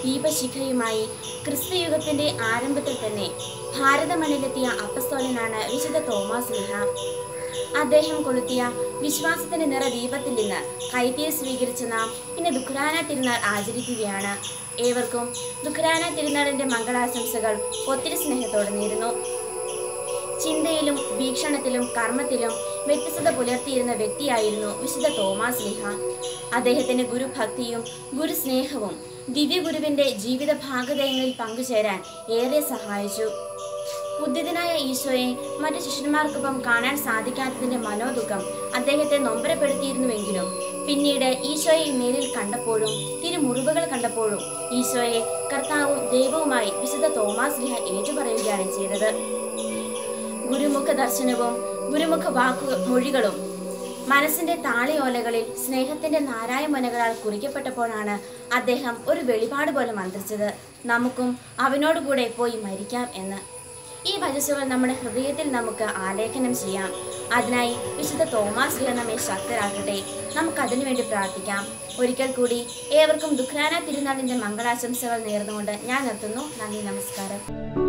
ദീപശിഖയുമായി ക്രിസ്തുയുഗത്തിന്റെ ആരംഭത്തിൽ തന്നെ ഭാരതമണ്ണിലെത്തിയ അപ്പസ്തോലനാണ് വിശുദ്ധ തോമസ് ലിഹ അദ്ദേഹം കൊളുത്തിയ വിശ്വാസത്തിന്റെ നിറ ദീപത്തിൽ നിന്ന് കൈത്തിയെ സ്വീകരിച്ച നാം ഇന്ന് ദുഃഖരാന തിരുനാൾ ആചരിക്കുകയാണ് ഏവർക്കും ദുഃഖരാന തിരുനാളിന്റെ മംഗളാശംസകൾ ഒത്തിരി സ്നേഹത്തോടെ നേരുന്നു ചിന്തയിലും വീക്ഷണത്തിലും കർമ്മത്തിലും വ്യത്യസ്തത പുലർത്തിയിരുന്ന വ്യക്തിയായിരുന്നു വിശുദ്ധ തോമാസ് ലിഹ അദ്ദേഹത്തിന്റെ ഗുരുഭക്തിയും ഗുരുസ്നേഹവും ദിവ്യഗുരുവിന്റെ ജീവിത ഭാഗതയങ്ങളിൽ പങ്കുചേരാൻ ഏറെ സഹായിച്ചു ഉദ്യതനായ ഈശോയെ മറ്റു ശിഷ്യന്മാർക്കൊപ്പം കാണാൻ സാധിക്കാത്തതിന്റെ മനോദുഃഖം അദ്ദേഹത്തെ നൊമ്പരപ്പെടുത്തിയിരുന്നുവെങ്കിലും പിന്നീട് ഈശോയെ നേരിൽ കണ്ടപ്പോഴും തിരുമുറിവുകൾ കണ്ടപ്പോഴും ഈശോയെ കർത്താവും ദൈവവുമായി വിശുദ്ധ തോമാസ് ലിഹ ഏറ്റുപറയുകയാണ് ചെയ്തത് ഗുരുമുഖ ദർശനവും ഗുരുമുഖ വാക്കു മൊഴികളും മനസ്സിന്റെ താളിയോലകളിൽ സ്നേഹത്തിന്റെ നാരായമനകളാൽ കുറിക്കപ്പെട്ടപ്പോഴാണ് അദ്ദേഹം ഒരു വെളിപാട് പോലെ മന്ത്രിച്ചത് നമുക്കും അവനോടുകൂടെ പോയി മരിക്കാം എന്ന് ഈ ഭജസ്സുകൾ നമ്മുടെ ഹൃദയത്തിൽ നമുക്ക് ആലേഖനം ചെയ്യാം അതിനായി വിശുദ്ധ തോമാസ് ലീഹ നമ്മെ ശക്തരാക്കട്ടെ നമുക്ക് അതിനുവേണ്ടി പ്രാർത്ഥിക്കാം ഒരിക്കൽ കൂടി ഏവർക്കും ദുഃഖാന തിരുനാളിന്റെ മംഗളാശംസകൾ നേർന്നുകൊണ്ട് ഞാൻ നിർത്തുന്നു നന്ദി നമസ്കാരം